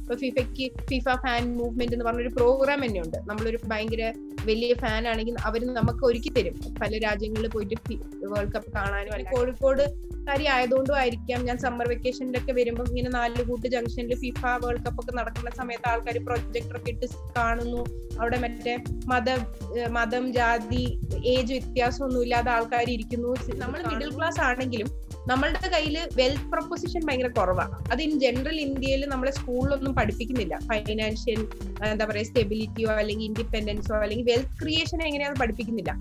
ഇപ്പൊ ഫിഫയ്ക്ക് FIFA fan movement എന്ന് പറഞ്ഞൊരു പ്രോഗ്രാം തന്നെ ഉണ്ട് നമ്മളൊരു ഭയങ്കര വലിയ ഫാൻ ആണെങ്കിൽ അവർ നമുക്ക് ഒരുക്കി തരും പല രാജ്യങ്ങളിൽ പോയിട്ട് വേൾഡ് കപ്പ് കാണാനും അല്ലെങ്കിൽ കോഴിക്കോട് കാരി ആയതുകൊണ്ടും ആയിരിക്കാം ഞാൻ സമ്മർ വെക്കേഷനിലൊക്കെ വരുമ്പോൾ ഇങ്ങനെ നാല് കൂട്ട് ജംഗ്ഷനിൽ ഫിഫ വേൾഡ് കപ്പ് ഒക്കെ നടക്കുന്ന സമയത്ത് ആൾക്കാർ പ്രൊജക്ടർ ഒക്കെ ഇട്ട് കാണുന്നു അവിടെ മറ്റേ മത മതം ജാതി ഏജ് വ്യത്യാസമൊന്നും ഇല്ലാതെ ആൾക്കാർ ഇരിക്കുന്നു നമ്മൾ മിഡിൽ ക്ലാസ് ആണെങ്കിലും നമ്മളുടെ കയ്യിൽ വെൽത്ത് പ്രൊപ്പോസിഷൻ ഭയങ്കര കുറവാണ് അത് ഇൻ ജനറൽ ഇന്ത്യയിൽ നമ്മളെ സ്കൂളിലൊന്നും പഠിപ്പിക്കുന്നില്ല ഫൈനാൻഷ്യൽ എന്താ പറയുക സ്റ്റെബിലിറ്റിയോ അല്ലെങ്കിൽ ഇൻഡിപെൻഡൻസോ അല്ലെങ്കിൽ വെൽത്ത് ക്രിയേഷൻ എങ്ങനെയാണെന്ന് പഠിപ്പിക്കുന്നില്ല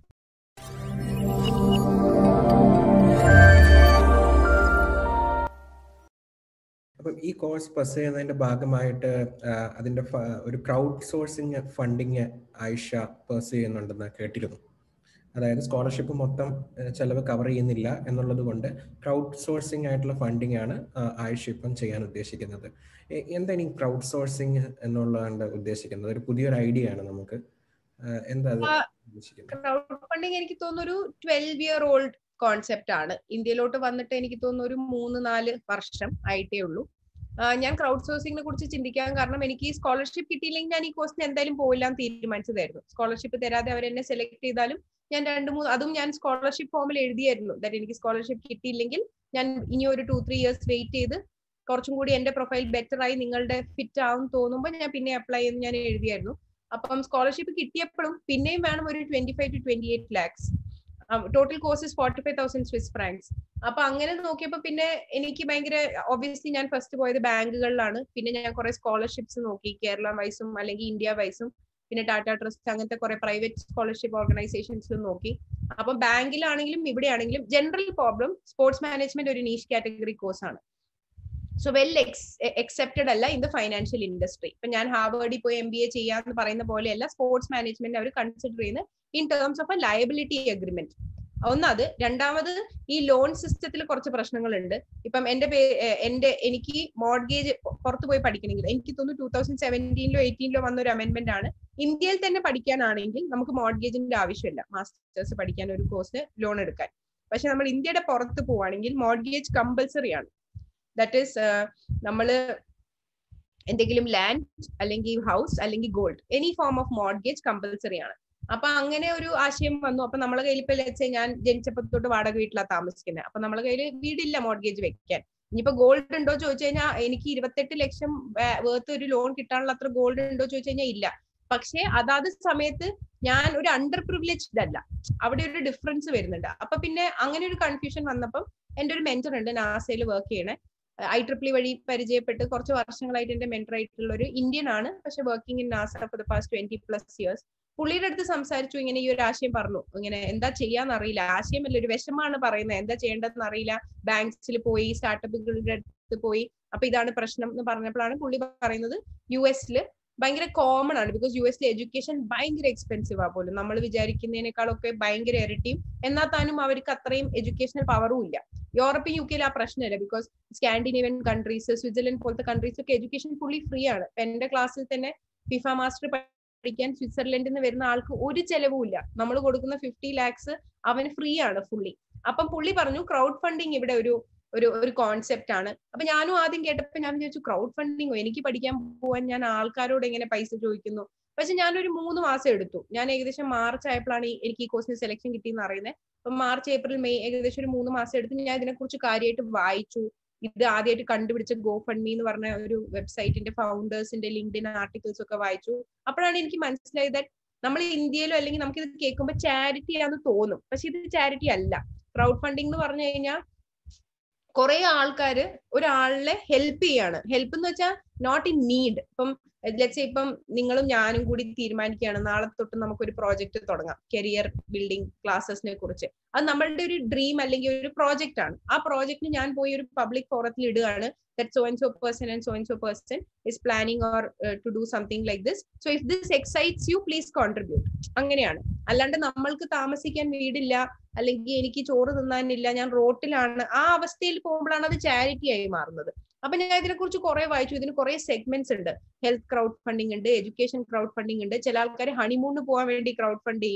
അപ്പം ഈ കോഴ്സ് പസ് ചെയ്യുന്നതിന്റെ ഭാഗമായിട്ട് അതിന്റെ ഒരു crowdsourcing funding Ayisha pursue ചെയ്യുന്നുണ്ടെന്ന് കേട്ടിരുന്നു അതായത് സ്കോളർഷിപ്പ് മൊത്തം ചെലവ് കവർ ചെയ്യുന്നില്ല എന്നുള്ളത് കൊണ്ട് ക്രൗഡ് സോഴ്സിംഗ് ആയിട്ടുള്ള ഫണ്ടിങ് ആണ് ആയുഷ് ഇപ്പം ചെയ്യാൻ ഉദ്ദേശിക്കുന്നത് എന്താണ് ഈ ക്രൗഡ് സോഴ്സിംഗ് എന്നുള്ളതാണ് ഉദ്ദേശിക്കുന്നത് ഒരു പുതിയൊരു ഐഡിയ ആണ് നമുക്ക് എന്താ ക്രൗഡ് ഫണ്ടിങ് എനിക്ക് തോന്നുന്നു ഒരു ട്വൽവ് ഇയർ ഓൾഡ് കോൺസെപ്റ്റ് ആണ് ഇന്ത്യയിലോട്ട് വന്നിട്ട് എനിക്ക് തോന്നുന്നു ഒരു മൂന്ന് നാല് വർഷം ആയിട്ടേ ഉള്ളൂ ഞാൻ ക്രൗഡ് സോഴ്സിങ്ങിനെ കുറിച്ച് ചിന്തിക്കാൻ കാരണം എനിക്ക് ഈ സ്കോളർഷിപ്പ് കിട്ടിയില്ലെങ്കിൽ ഞാൻ ഈ കോഴ്സിന് എന്തായാലും പോയില്ല എന്ന് തീരുമാനിച്ചതായിരുന്നു സ്കോളർഷിപ്പ് തരാതെ അവരെന്നെ സെലക്ട് ചെയ്താലും ഞാൻ രണ്ട് മൂന്ന് അതും ഞാൻ സ്കോളർഷിപ്പ് ഫോമിൽ എഴുതിയായിരുന്നു ദാറ്റ് എനിക്ക് സ്കോളർഷിപ്പ് കിട്ടിയില്ലെങ്കിൽ ഞാൻ ഇനി ഒരു ടു ത്രീ ഇയേഴ്സ് വെയിറ്റ് ചെയ്ത് കുറച്ചും കൂടി എന്റെ പ്രൊഫൈൽ ബെറ്റർ ആയി നിങ്ങളുടെ ഫിറ്റ് ആവും തോന്നുമ്പോൾ ഞാൻ പിന്നെ അപ്ലൈ ചെയ്യുന്ന ഞാൻ എഴുതിയായിരുന്നു അപ്പം സ്കോളർഷിപ്പ് കിട്ടിയപ്പോഴും പിന്നെയും വേണം ഒരു twenty five to twenty eight lakhs total course forty five thousand Swiss francs അപ്പൊ അങ്ങനെ നോക്കിയപ്പോൾ പിന്നെ എനിക്ക് ഭയങ്കര ഒബ്വിയസ്ലി ഞാൻ ഫസ്റ്റ് പോയത് ബാങ്കുകളിലാണ് പിന്നെ ഞാൻ കുറെ സ്കോളർഷിപ്സ് നോക്കി കേരള വൈസും അല്ലെങ്കിൽ ഇന്ത്യ വൈസും പിന്നെ ടാറ്റ ട്രസ്റ്റ് അങ്ങനത്തെ കുറെ പ്രൈവറ്റ് സ്കോളർഷിപ്പ് ഓർഗനൈസേഷൻസിലും നോക്കി അപ്പം ബാങ്കിലാണെങ്കിലും ഇവിടെയാണെങ്കിലും ജനറൽ പ്രോബ്ലം സ്പോർട്സ് മാനേജ്മെന്റ് ഒരു നീഷ് കാറ്റഗറി കോഴ്സ് ആണ് സോ വെൽ എക്സ് എക്സെപ്റ്റഡ് അല്ല ഇൻ ദ ഫൈനാൻഷ്യൽ ഇൻഡസ്ട്രി ഇപ്പൊ ഞാൻ ഹാർവേഡിൽ പോയി എം ബി എ ചെയ്യാന്ന് പറയുന്ന പോലെയല്ല സ്പോർട്സ് മാനേജ്മെന്റ് അവർ കൺസിഡർ ചെയ്യുന്നത് in terms of a liability agreement ഒന്നത് രണ്ടാമത് ഈ ലോൺ സിസ്റ്റത്തിൽ കുറച്ച് പ്രശ്നങ്ങളുണ്ട് ഇപ്പം എന്റെ പേ എന്റെ എനിക്ക് മോഡ്ഗേജ് പുറത്ത് പോയി പഠിക്കണമെങ്കിൽ എനിക്ക് തോന്നുന്നു ടൂ തൗസൻഡ് സെവൻറ്റീനിലോ എയ്റ്റീനിലോ വന്ന ഒരു അമെന്റ്മെന്റ് ആണ് ഇന്ത്യയിൽ തന്നെ പഠിക്കാനാണെങ്കിൽ നമുക്ക് മോഡ്ഗേജിന്റെ ആവശ്യമില്ല മാസ്റ്റേഴ്സ് പഠിക്കാൻ ഒരു കോഴ്സ് ലോൺ എടുക്കാൻ പക്ഷെ നമ്മൾ ഇന്ത്യയുടെ പുറത്ത് പോവാണെങ്കിൽ മോഡ്ഗേജ് കമ്പൽസറി ആണ് ദാറ്റ് ഈസ് നമ്മള് എന്തെങ്കിലും ലാൻഡ് അല്ലെങ്കിൽ ഹൗസ് അല്ലെങ്കിൽ gold any form of mortgage compulsory ആണ് അപ്പൊ അങ്ങനെ ഒരു ആശയം വന്നു അപ്പൊ നമ്മളെ കയ്യിൽ ഇപ്പൊ വെച്ചാൽ ഞാൻ ജനിച്ചപ്പോ തൊട്ട് വാടക വീട്ടിലാണ് താമസിക്കുന്നത് അപ്പൊ നമ്മളെ കയ്യിൽ വീടില്ല മോഡ്ഗേജ് വെക്കാൻ ഇനിയിപ്പോ ഗോൾഡ് ഉണ്ടോ ചോദിച്ചു കഴിഞ്ഞാൽ എനിക്ക് ഇരുപത്തെട്ട് ലക്ഷം വേർത്ത് ഒരു ലോൺ കിട്ടാനുള്ള അത്ര ഗോൾഡ് ഉണ്ടോ ചോദിച്ചു കഴിഞ്ഞാൽ ഇല്ല പക്ഷേ അതാത് സമയത്ത് ഞാൻ ഒരു അണ്ടർ പ്രിവിലേജ്ഡ് അല്ല അവിടെ ഒരു ഡിഫറൻസ് വരുന്നുണ്ട് അപ്പൊ പിന്നെ അങ്ങനെ ഒരു കൺഫ്യൂഷൻ വന്നപ്പം എന്റെ ഒരു മെന്റർ ഉണ്ട് നാസയിൽ വർക്ക് ചെയ്യണേ ഐ ട്രിപ്പിളി വഴി പരിചയപ്പെട്ട് കുറച്ച് വർഷങ്ങളായിട്ട് എന്റെ മെന്റർ ആയിട്ടുള്ള ഒരു ഇന്ത്യൻ ആണ് പക്ഷെ working in NASA for the past twenty plus years പുള്ളിയുടെ അടുത്ത് സംസാരിച്ചു ഇങ്ങനെ ഈ ഒരു ആശയം പറഞ്ഞു ഇങ്ങനെ എന്താ ചെയ്യാന്ന് അറിയില്ല ആശയമല്ല ഒരു വിഷമാണ് പറയുന്നത് എന്താ ചെയ്യേണ്ടതെന്ന് അറിയില്ല ബാങ്ക്സിൽ പോയി സ്റ്റാർട്ടപ്പുകളുടെ അടുത്ത് പോയി അപ്പൊ ഇതാണ് പ്രശ്നം എന്ന് പറഞ്ഞപ്പോഴാണ് പുള്ളി പറയുന്നത് യു എസില് ഭയങ്കര കോമൺ ആണ് ബിക്കോസ് യു എസിലെ എഡ്യൂക്കേഷൻ ഭയങ്കര എക്സ്പെൻസീവ് ആ പോലും നമ്മൾ വിചാരിക്കുന്നതിനേക്കാളൊക്കെ ഭയങ്കര ഇരട്ടിയും എന്നാൽ താനും അവർക്ക് അത്രയും എഡ്യൂക്കേഷണൽ പവറും ഇല്ല യൂറോപ്യൻ യു കെയിൽ ആ പ്രശ്നമില്ല ബിക്കോസ് സ്കാൻഡിനേവിയൻ കൺട്രീസ് സ്വിറ്റ്സർലൻഡ് പോലത്തെ കൺട്രീസ് ഒക്കെ എഡ്യൂക്കേഷൻ ഫുള്ളി ഫ്രീ ആണ് എന്റെ ക്ലാസ്സിൽ തന്നെ ഫിഫ മാസ്റ്റർ പഠിക്കാൻ സ്വിറ്റ്സർലൻഡിൽ നിന്ന് വരുന്ന ആൾക്ക് ഒരു ചെലവും ഇല്ല നമ്മൾ കൊടുക്കുന്ന ഫിഫ്റ്റി ലാക്സ് അവന് ഫ്രീ ആണ് ഫുള്ളി അപ്പം പുള്ളി പറഞ്ഞു ക്രൗഡ് ഫണ്ടിങ് ഇവിടെ ഒരു ഒരു ഒരു കോൺസെപ്റ്റ് ആണ് അപ്പൊ ഞാനും ആദ്യം കേട്ടപ്പോ ഞാൻ വിചാരിച്ചു ക്രൗഡ് ഫണ്ടിങ്ങോ എനിക്ക് പഠിക്കാൻ പോവാൻ ഞാൻ ആൾക്കാരോട് എങ്ങനെ പൈസ ചോദിക്കുന്നു പക്ഷെ ഞാനൊരു മൂന്ന് മാസം എടുത്തു ഞാൻ ഏകദേശം മാർച്ച് ആയപ്പോഴാണ് എനിക്ക് ഈ കോഴ്സിന് സെലക്ഷൻ കിട്ടിയെന്ന് അറിയുന്നത് അപ്പൊ മാർച്ച് ഏപ്രിൽ മെയ് ഏകദേശം ഒരു മൂന്ന് മാസം എടുത്ത് ഞാൻ ഇതിനെക്കുറിച്ച് കാര്യമായിട്ട് വായിച്ചു ഇത് ആദ്യമായിട്ട് കണ്ടുപിടിച്ച ഗോ ഫണ്ട് എന്ന് പറഞ്ഞ ഒരു വെബ്സൈറ്റിന്റെ ഫൗണ്ടേഴ്സിന്റെ ലിങ്ക്ഡിൻ ആർട്ടിക്കിൾസ് ഒക്കെ വായിച്ചു അപ്പോഴാണ് എനിക്ക് മനസ്സിലായത് ദാറ്റ് നമ്മൾ ഇന്ത്യയിലോ അല്ലെങ്കിൽ നമുക്ക് ഇത് കേൾക്കുമ്പോൾ ചാരിറ്റി ആണെന്ന് തോന്നും പക്ഷെ ഇത് ചാരിറ്റി അല്ല ക്രൗഡ് ഫണ്ടിങ് എന്ന് പറഞ്ഞു കഴിഞ്ഞാൽ കുറെ ആൾക്കാര് ഒരാളിനെ ഹെൽപ്പ് ചെയ്യാണ് ഹെൽപ്പ് എന്ന് വെച്ചാൽ നോട്ട് ഇൻ നീഡ് ഇപ്പം ലെറ്റ്സ് ഇപ്പം നിങ്ങളും ഞാനും കൂടി തീരുമാനിക്കുകയാണ് നാളെ തൊട്ട് നമുക്കൊരു പ്രോജക്റ്റ് തുടങ്ങാം കരിയർ ബിൽഡിംഗ് ക്ലാസ്സസിനെ കുറിച്ച് അത് നമ്മളുടെ ഒരു ഡ്രീം അല്ലെങ്കിൽ ഒരു പ്രോജക്റ്റ് ആണ് ആ പ്രോജക്റ്റിന് ഞാൻ പോയി ഒരു പബ്ലിക് ഫോറത്തിൽ ഇടുകയാണ് that so and so person and so and so person is planning or to do something like this so if this excites you please contribute അങ്ങനെയാണ് അല്ലാണ്ട് നമ്മൾക്ക് താമസിക്കാൻ വീടില്ല അല്ലെങ്കിൽ എനിക്ക് ചോറ് തിന്നാനില്ല ഞാൻ റോട്ടിലാണ് ആ അവസ്ഥയിൽ പോകുമ്പോഴാണ് അത് ചാരിറ്റി ആയി മാറുന്നത് അപ്പൊ ഞാൻ ഇതിനെ കുറിച്ച് കുറെ വായിച്ചു ഇതിന് കുറെ സെഗ്മെന്റ്സ് ഉണ്ട് ഹെൽത്ത് ക്രൗഡ് ഫണ്ടിങ് ഉണ്ട് എഡ്യൂക്കേഷൻ ക്രൗഡ് ഫണ്ടിങ് ഉണ്ട് ചില ആൾക്കാർ ഹണിമൂണിന് പോകാൻ വേണ്ടി ക്രൗഡ് ഫണ്ട് ചെയ്യും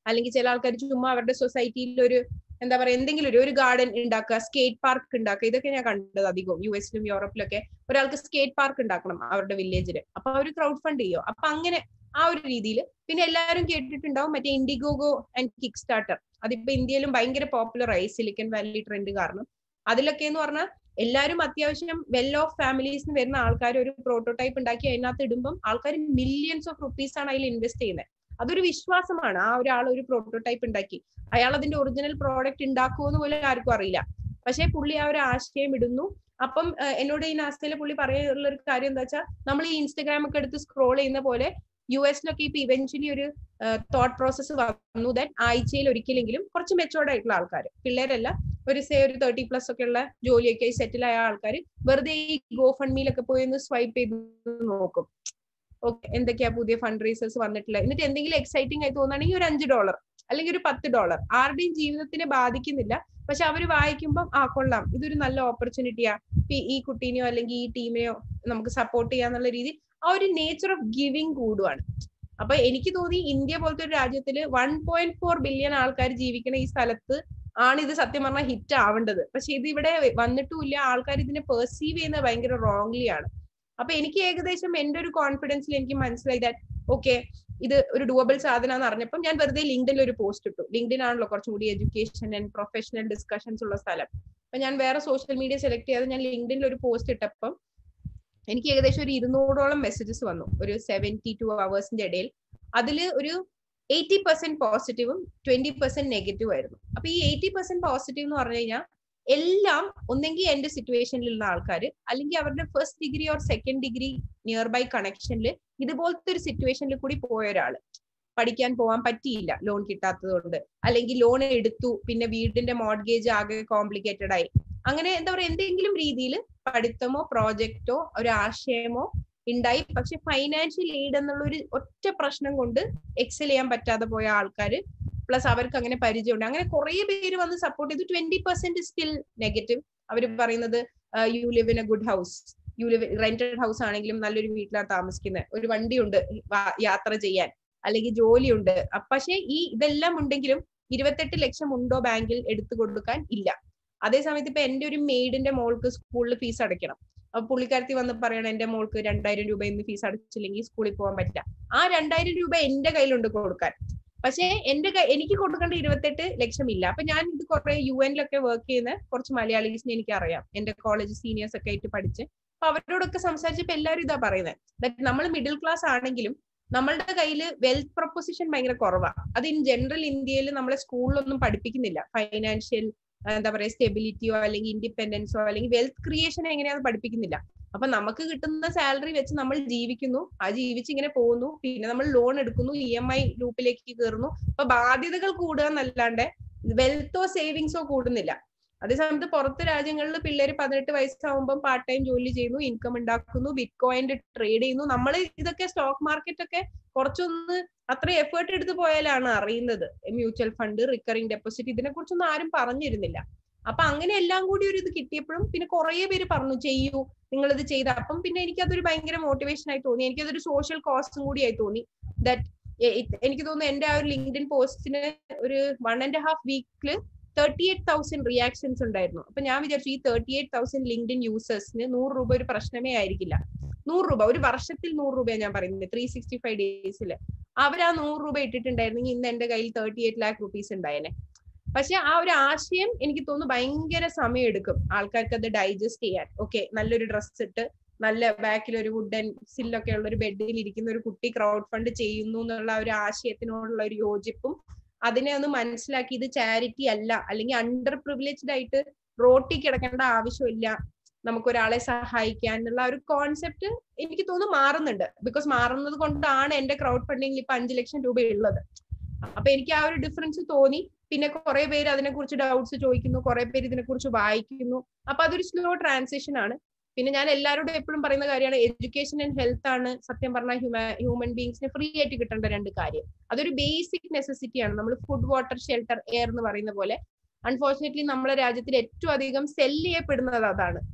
അല്ലെങ്കിൽ ചില ആൾക്കാർ ചുമ്മാ അവരുടെ സൊസൈറ്റിയിൽ ഒരു എന്താ പറയാ എന്തെങ്കിലും ഒരു ഒരു ഗാർഡൻ ഉണ്ടാക്കുക സ്കേറ്റ് പാർക്ക് ഉണ്ടാക്കുക ഇതൊക്കെ ഞാൻ കണ്ടത് അധികവും യു എസിലും യൂറോപ്പിലൊക്കെ ഒരാൾക്ക് സ്കേറ്റ് പാർക്ക് ഉണ്ടാക്കണം അവരുടെ വില്ലേജിൽ അപ്പൊ അവർ ക്രൗഡ് ഫണ്ട് ചെയ്യോ അപ്പൊ അങ്ങനെ ആ ഒരു രീതിയിൽ പിന്നെ എല്ലാവരും കേട്ടിട്ടുണ്ടാവും മറ്റേ ഇൻഡിഗോഗോ ആൻഡ് കിക്ക് സ്റ്റാർട്ടർ അതിപ്പോ ഇന്ത്യയിലും ഭയങ്കര പോപ്പുലർ ആയി സിലിക്കൺ വാലി ട്രെൻഡ് കാരണം അതിലൊക്കെ എന്ന് പറഞ്ഞാൽ എല്ലാവരും അത്യാവശ്യം വെൽ ഓഫ് ഫാമിലീസിന് വരുന്ന ആൾക്കാർ ഒരു പ്രോട്ടോടൈപ്പ് ഉണ്ടാക്കി അതിനകത്ത് ഇടുമ്പം ആൾക്കാർ മില്യൺസ് ഓഫ് റുപ്പീസ് ആണ് അതിൽ ഇൻവെസ്റ്റ് ചെയ്യുന്നത് അതൊരു വിശ്വാസമാണ് ആ ഒരാൾ ഒരു പ്രോട്ടോടൈപ്പ് ഉണ്ടാക്കി അയാൾ അതിന്റെ ഒറിജിനൽ പ്രോഡക്റ്റ് ഉണ്ടാക്കുമെന്ന് പോലും ആർക്കും അറിയില്ല പക്ഷേ പുള്ളി ആ ഒരു ആശയം ഇടുന്നു അപ്പം എന്നോട് ഈ നാസ്തയിലെ പുള്ളി പറയാനുള്ള ഒരു കാര്യം എന്താ വെച്ചാൽ നമ്മൾ ഈ ഇൻസ്റ്റഗ്രാം ഒക്കെ എടുത്ത് സ്ക്രോൾ ചെയ്യുന്ന പോലെ യു എസിലൊക്കെ ഇപ്പൊ ഇവൻച്വലി ഒരു തോട്ട് പ്രോസസ്സ് വന്നു ദാറ്റ് ആഴ്ചയിൽ ഒരിക്കലെങ്കിലും കുറച്ച് മെച്ചോർഡ് ആയിട്ടുള്ള ആൾക്കാർ പിള്ളേരല്ല ഒരു സേ ഒരു തേർട്ടി പ്ലസ് ഒക്കെ ഉള്ള ജോലിയൊക്കെ സെറ്റിൽ ആയ ആൾക്കാർ വെറുതെ ഈ ഗോ ഫണ്ട്മിയിലൊക്കെ പോയി ഒന്ന് സ്വൈപ്പ് ചെയ്ത് നോക്കും ഓക്കെ എന്തൊക്കെയാ പുതിയ ഫണ്ട് റേസേഴ്സ് വന്നിട്ടില്ല എന്നിട്ട് എന്തെങ്കിലും എക്സൈറ്റിംഗ് ആയി തോന്നുകയാണെങ്കിൽ ഒരു അഞ്ച് ഡോളർ അല്ലെങ്കിൽ ഒരു പത്ത് ഡോളർ ആരുടെയും ജീവിതത്തിനെ ബാധിക്കുന്നില്ല പക്ഷെ അവർ വായിക്കുമ്പോൾ ആ കൊള്ളാം ഇതൊരു നല്ല ഓപ്പർച്യൂണിറ്റിയാ ഈ കുട്ടീനെയോ അല്ലെങ്കിൽ ഈ ടീമിനെയോ നമുക്ക് സപ്പോർട്ട് ചെയ്യാന്നുള്ള രീതി ആ ഒരു നേച്ചർ ഓഫ് ഗിവിങ് കൂടുവാണ് അപ്പൊ എനിക്ക് തോന്നി ഇന്ത്യ പോലത്തെ ഒരു രാജ്യത്തില് വൺ പോയിന്റ് ഫോർ ബില്യൺ ആൾക്കാർ ജീവിക്കുന്ന ഈ സ്ഥലത്ത് ആണ് ഇത് സത്യം പറഞ്ഞാൽ ഹിറ്റ് ആവേണ്ടത് പക്ഷെ ഇത് ഇവിടെ വന്നിട്ടുമില്ല ആൾക്കാർ ഇതിനെ പെർസീവ് ചെയ്യുന്നത് ഭയങ്കര റോങ്ലി ആണ് അപ്പൊ എനിക്ക് ഏകദേശം എന്റെ ഒരു കോൺഫിഡൻസിൽ എനിക്ക് മനസ്സിലായി ദാറ്റ് ഓക്കെ ഇത് ഒരു ഡുവബിൾ സാധനമാണെന്ന് അറിഞ്ഞപ്പം ഞാൻ വെറുതെ ലിങ്ക്ഡിൽ ഒരു പോസ്റ്റ് ഇട്ടു ലിങ്ക്ഡിൻ ആണല്ലോ കുറച്ചും കൂടി എഡ്യൂക്കേഷൻ ആൻഡ് പ്രൊഫഷണൽ ഡിസ്കഷൻസ് ഉള്ള സ്ഥലം അപ്പൊ ഞാൻ വേറെ സോഷ്യൽ മീഡിയ സെലക്ട് ചെയ്യാതെ ഞാൻ ലിങ്ക്ഡിനിൽ ഒരു പോസ്റ്റ് ഇട്ടപ്പം എനിക്ക് ഏകദേശം ഒരു ഇരുന്നൂറോളം മെസ്സേജസ് വന്നു ഒരു സെവൻറ്റി ടു അവേഴ്സിന്റെ ഇടയിൽ അതിൽ ഒരു എയ്റ്റി പെർസെന്റ് പോസിറ്റീവും ട്വന്റി പെർസെന്റ് നെഗറ്റീവ് ആയിരുന്നു അപ്പൊ ഈ എയ്റ്റി പെർസെന്റ് പോസിറ്റീവ് എന്ന് പറഞ്ഞു കഴിഞ്ഞാൽ എല്ലാം ഒന്നെങ്കിൽ എന്റെ സിറ്റുവേഷനിലുള്ള ആൾക്കാർ അല്ലെങ്കിൽ അവരുടെ first degree or second degree nearby കണക്ഷനിൽ ഇതുപോലത്തെ ഒരു സിറ്റുവേഷനിൽ കൂടി പോയ ഒരാള് പഠിക്കാൻ പോകാൻ പറ്റിയില്ല ലോൺ കിട്ടാത്തത് കൊണ്ട് അല്ലെങ്കിൽ ലോൺ എടുത്തു പിന്നെ വീടിന്റെ മോഡ്ഗേജ് ആകെ കോംപ്ലിക്കേറ്റഡ് ആയി അങ്ങനെ എന്താ പറയുക എന്തെങ്കിലും രീതിയിൽ പഠിത്തമോ പ്രോജക്റ്റോ ഒരു ആശയമോ ഉണ്ടായി പക്ഷെ ഫൈനാൻഷ്യൽ എയ്ഡ് എന്നുള്ള ഒരു ഒറ്റ പ്രശ്നം കൊണ്ട് എക്സൽ ചെയ്യാൻ പറ്റാതെ പോയ ആൾക്കാർ പ്ലസ് അവർക്ക് അങ്ങനെ പരിചയമുണ്ട് അങ്ങനെ കുറെ പേര് വന്ന് സപ്പോർട്ട് ചെയ്തു ട്വന്റി പെർസെന്റ് സ്റ്റിൽ നെഗറ്റീവ് അവർ പറയുന്നത് you live in a good house you live rented house ആണെങ്കിലും നല്ലൊരു വീട്ടിലാണ് താമസിക്കുന്നത് ഒരു വണ്ടിയുണ്ട് യാത്ര ചെയ്യാൻ അല്ലെങ്കിൽ ജോലിയുണ്ട് പക്ഷേ ഈ ഇതെല്ലാം ഉണ്ടെങ്കിലും ഇരുപത്തെട്ട് ലക്ഷം ഉണ്ടോ ബാങ്കിൽ എടുത്തു കൊടുക്കാൻ ഇല്ല അതേ സമയത്ത് ഇപ്പൊ എന്റെ ഒരു മെയ്ഡിന്റെ മോൾക്ക് സ്കൂളിൽ ഫീസ് അടയ്ക്കണം അപ്പൊ പുള്ളിക്കാരത്തി വന്ന് പറയണം എന്റെ മോൾക്ക് രണ്ടായിരം രൂപ ഇന്ന് ഫീസ് അടച്ചില്ലെങ്കിൽ സ്കൂളിൽ പോകാൻ പറ്റില്ല ആ രണ്ടായിരം രൂപ എന്റെ കയ്യിലുണ്ട് കൊടുക്കാൻ പക്ഷേ എന്റെ എനിക്ക് കൊടുക്കേണ്ട ഇരുപത്തെട്ട് ലക്ഷം ഇല്ല അപ്പൊ ഞാൻ ഇത് കുറെ യു എനിലൊക്കെ വർക്ക് ചെയ്യുന്ന കുറച്ച് മലയാളീസിനെ എനിക്ക് അറിയാം എന്റെ കോളേജ് സീനിയേഴ്സ് ഒക്കെ ആയിട്ട് പഠിച്ച് അപ്പൊ അവരോടൊക്കെ സംസാരിച്ചപ്പോ എല്ലാവരും ഇതാ പറയുന്നത് നമ്മൾ മിഡിൽ ക്ലാസ് ആണെങ്കിലും നമ്മളുടെ കയ്യിൽ വെൽത്ത് പ്രൊപ്പോസിഷൻ ഭയങ്കര കുറവാണ് അത് ഇൻ ജനറൽ ഇന്ത്യയിൽ നമ്മളെ സ്കൂളിലൊന്നും പഠിപ്പിക്കുന്നില്ല ഫൈനാൻഷ്യൽ എന്താ പറയുക സ്റ്റെബിലിറ്റിയോ അല്ലെങ്കിൽ ഇൻഡിപെൻഡൻസോ അല്ലെങ്കിൽ വെൽത്ത് ക്രിയേഷൻ എങ്ങനെയാണെന്ന് പഠിപ്പിക്കുന്നില്ല അപ്പൊ നമുക്ക് കിട്ടുന്ന സാലറി വെച്ച് നമ്മൾ ജീവിക്കുന്നു ആ ജീവിച്ച് ഇങ്ങനെ പോകുന്നു പിന്നെ നമ്മൾ ലോൺ എടുക്കുന്നു ഇ എം ഐ ലൂപ്പിലേക്ക് കയറുന്നു അപ്പൊ ബാധ്യതകൾ കൂടുക എന്നല്ലാണ്ട് വെൽത്തോ സേവിങ്സോ കൂടുന്നില്ല അതേസമയത്ത് പുറത്ത് രാജ്യങ്ങളിൽ പിള്ളേര് പതിനെട്ട് വയസ്സാവുമ്പം പാർട്ട് ടൈം ജോലി ചെയ്യുന്നു ഇൻകം ഉണ്ടാക്കുന്നു ബിറ്റ് കോയിന്റ് ട്രേഡ് ചെയ്യുന്നു നമ്മൾ ഇതൊക്കെ സ്റ്റോക്ക് മാർക്കറ്റ് ഒക്കെ കുറച്ചൊന്ന് അത്ര എഫേർട്ട് എടുത്ത് പോയാലാണ് അറിയുന്നത് മ്യൂച്വൽ ഫണ്ട് റിക്കറിംഗ് ഡെപ്പോസിറ്റ് ഇതിനെ കുറിച്ചൊന്നും ആരും പറഞ്ഞിരുന്നില്ല അപ്പൊ അങ്ങനെ എല്ലാം കൂടി ഒരു ഇത് കിട്ടിയപ്പോഴും പിന്നെ കുറെ പേര് പറഞ്ഞു ചെയ്യൂ നിങ്ങൾ ഇത് ചെയ്ത അപ്പം പിന്നെ എനിക്കതൊരു ഭയങ്കര മോട്ടിവേഷൻ ആയി തോന്നി എനിക്കതൊരു സോഷ്യൽ കോസ്റ്റും കൂടി ആയി തോന്നി ദാറ്റ് എനിക്ക് തോന്നുന്നു എന്റെ ആ ഒരു ലിങ്ക്ഡിൻ പോസ്റ്റിന് ഒരു വൺ ആൻഡ് ഹാഫ് വീക്കില് തേർട്ടി എയ്റ്റ് തൗസൻഡ് റിയാക്ഷൻസ് ഉണ്ടായിരുന്നു അപ്പൊ ഞാൻ വിചാരിച്ചു ഈ തേർട്ടി എയ്റ്റ് തൗസൻഡ് ലിങ്ക്ഡിൻ യൂസേഴ്സിന് നൂറ് രൂപ ഒരു പ്രശ്നമേ ആയിരിക്കില്ല നൂറ് രൂപ ഒരു വർഷത്തിൽ നൂറ് രൂപയാണ് ഞാൻ പറയുന്നത് ത്രീ സിക്സ്റ്റി ഫൈവ് ഡേയ്സിൽ അവർ ആ നൂറ് രൂപ ഇട്ടിട്ടുണ്ടായിരുന്നെങ്കിൽ ഇന്ന് എന്റെ കയ്യിൽ തേർട്ടി എയ്റ്റ് ലാക്ക് റുപ്പീസ് ഉണ്ടായേനെ പക്ഷെ ആ ഒരു ആശയം എനിക്ക് തോന്നുന്നു ഭയങ്കര സമയം എടുക്കും ആൾക്കാർക്ക് അത് ഡൈജസ്റ്റ് ചെയ്യാൻ ഓക്കെ നല്ലൊരു ഡ്രസ്സ് ഇട്ട് നല്ല ബാക്കിൽ ഒരു വുഡൻ സില്ലൊക്കെ ഉള്ള ഒരു ബെഡിൽ ഇരിക്കുന്ന ഒരു കുട്ടി ക്രൗഡ് ഫണ്ട് ചെയ്യുന്നു എന്നുള്ള ഒരു ആശയത്തിനോടുള്ള ഒരു യോജിപ്പും അതിനെ ഒന്ന് മനസ്സിലാക്കി ഇത് ചാരിറ്റി അല്ല അല്ലെങ്കിൽ അണ്ടർ പ്രിവിലേജ്ഡ് ആയിട്ട് റോട്ടി കിടക്കേണ്ട ആവശ്യമില്ല നമുക്ക് ഒരാളെ സഹായിക്കാൻ എന്നുള്ള ഒരു കോൺസെപ്റ്റ് എനിക്ക് തോന്നുന്നു മാറുന്നുണ്ട് ബിക്കോസ് മാറുന്നത് കൊണ്ടാണ് എന്റെ ക്രൗഡ് ഫണ്ടിങ്ങിൽ ഇപ്പൊ അഞ്ചു ലക്ഷം രൂപ ഉള്ളത് അപ്പൊ എനിക്ക് ആ ഒരു ഡിഫറൻസ് തോന്നി പിന്നെ കുറെ പേര് അതിനെക്കുറിച്ച് ഡൗട്ട്സ് ചോദിക്കുന്നു കുറെ പേര് ഇതിനെക്കുറിച്ച് വായിക്കുന്നു അപ്പൊ അതൊരു സ്ലോ ട്രാൻസിഷൻ ആണ് പിന്നെ ഞാൻ എല്ലാവരോടും എപ്പോഴും പറയുന്ന കാര്യമാണ് എഡ്യൂക്കേഷൻ ആൻഡ് ഹെൽത്ത് ആണ് സത്യം പറഞ്ഞാൽ ഹ്യൂമൻ ഹ്യൂമൻ ബീങ്സിന് ഫ്രീ ആയിട്ട് കിട്ടേണ്ട രണ്ട് കാര്യം അതൊരു ബേസിക് നെസസിറ്റി ആണ് നമ്മൾ ഫുഡ് വാട്ടർ ഷെൽട്ടർ എയർ എന്ന് പറയുന്ന പോലെ അൺഫോർച്ചുനേറ്റ്ലി നമ്മുടെ രാജ്യത്തിൽ ഏറ്റവും അധികം സെല് ചെയ്യപ്പെടുന്നത് അതാണ്